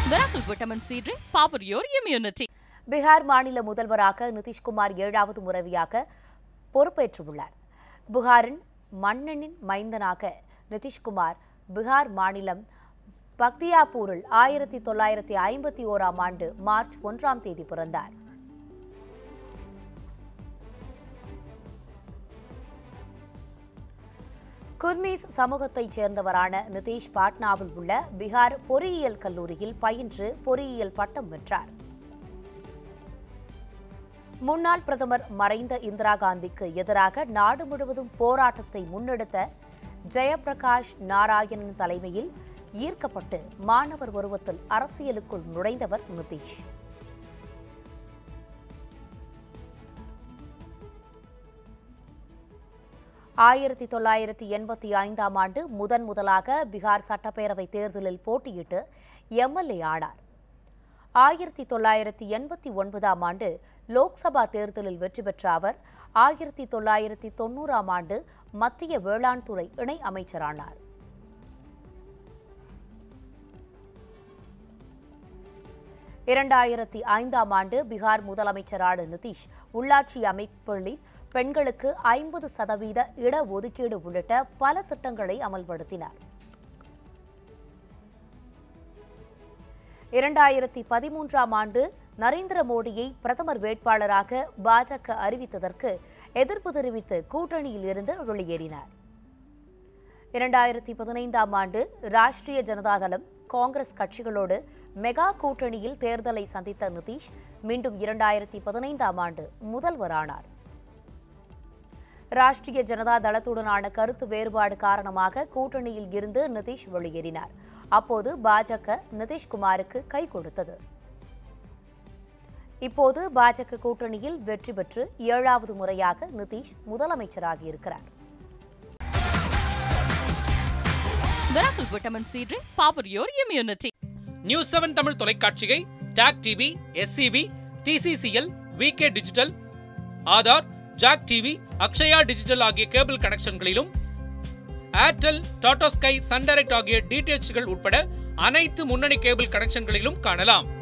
Miracle Vitamin C Drink, power your immunity. Bihar மாநில முதல்வராக நிதிஷ்குமார் ஏழாவது முறையாக பொறுப்பேற்றுள்ளார் பீகாரின் மன்னனின் மைந்தனாக நிதிஷ்குமார் பீகார் மாநிலம் பக்தியாப்பூரில் ஆயிரத்தி தொள்ளாயிரத்தி ஐம்பத்தி ஓராம் ஆண்டு மார்ச் ஒன்றாம் தேதி பிறந்தார் குர்மீஸ் சமூகத்தைச் சேர்ந்தவரான நிதிஷ் பாட்னாவில் உள்ள பீகார் பொறியியல் கல்லூரியில் பயின்று பொறியியல் பட்டம் வென்றார் முன்னாள் பிரதமர் மறைந்த இந்திரா காந்திக்கு எதிராக நாடு முழுவதும் போராட்டத்தை முன்னெடுத்த ஜெயபிரகாஷ் நாராயணன் தலைமையில் ஈர்க்கப்பட்டு மாணவர் உருவத்தில் அரசியலுக்குள் நுழைந்தவர் நிதிஷ் ஆயிரத்தி தொள்ளாயிரத்தி எண்பத்தி ஐந்தாம் ஆண்டு முதன் முதலாக பீகார் சட்டப்பேரவை தேர்தலில் போட்டியிட்டு எம்எல்ஏ ஆனார் ஆயிரத்தி தொள்ளாயிரத்தி எண்பத்தி ஒன்பதாம் ஆண்டு லோக்சபா தேர்தலில் வெற்றி பெற்ற அவர் ஆயிரத்தி தொள்ளாயிரத்தி தொண்ணூறாம் ஆண்டு மத்திய வேளாண் துறை இணை அமைச்சரானார் இரண்டாயிரத்தி ஐந்தாம் ஆண்டு பீகார் முதலமைச்சரான நிதிஷ் உள்ளாட்சி அமைப்புகளில் பெண்களுக்கு ஐம்பது சதவீத இடஒதுக்கீடு உள்ளிட்ட பல திட்டங்களை அமல்படுத்தினார் இரண்டாயிரத்தி பதிமூன்றாம் ஆண்டு நரேந்திர மோடியை பிரதமர் வேட்பாளராக பாஜக அறிவித்ததற்கு எதிர்ப்பு தெரிவித்து கூட்டணியில் இருந்து வெளியேறினார் இரண்டாயிரத்தி பதினைந்தாம் ஆண்டு ராஷ்டிரிய ஜனதாதளம் காங்கிரஸ் கட்சிகளோடு மெகா கூட்டணியில் தேர்தலை சந்தித்த நிதிஷ் மீண்டும் இரண்டாயிரத்தி பதினைந்தாம் ஆண்டு முதல்வரானார் ராஷ்டிரிய ஜனதா தளத்துடனான கருத்து வேறுபாடு காரணமாக கூட்டணியில் இருந்து நிதிஷ் வெளியேறினார் அப்போது பாஜக நிதிஷ்குமாருக்கு கை கொடுத்தது இப்போது பாஜக கூட்டணியில் வெற்றி பெற்று ஏழாவது முறையாக நிதிஷ் முதலமைச்சராகியிருக்கிறார் Miracle Vitamin C Drink, power your immunity. News seven Tamil தொலைக்காட்சியை TAC TV SCV TCCL VK digital Aadhaar ஜாக் டிவி அக்ஷயா டிஜிட்டல் ஆகிய கேபிள் கனெக்ஷன்களிலும் Airtel Tata Sky Sun Direct ஆகிய டிடிஎச்கள் உட்பட அனைத்து முன்னணி கேபிள் கனெக்ஷன்களிலும் காணலாம்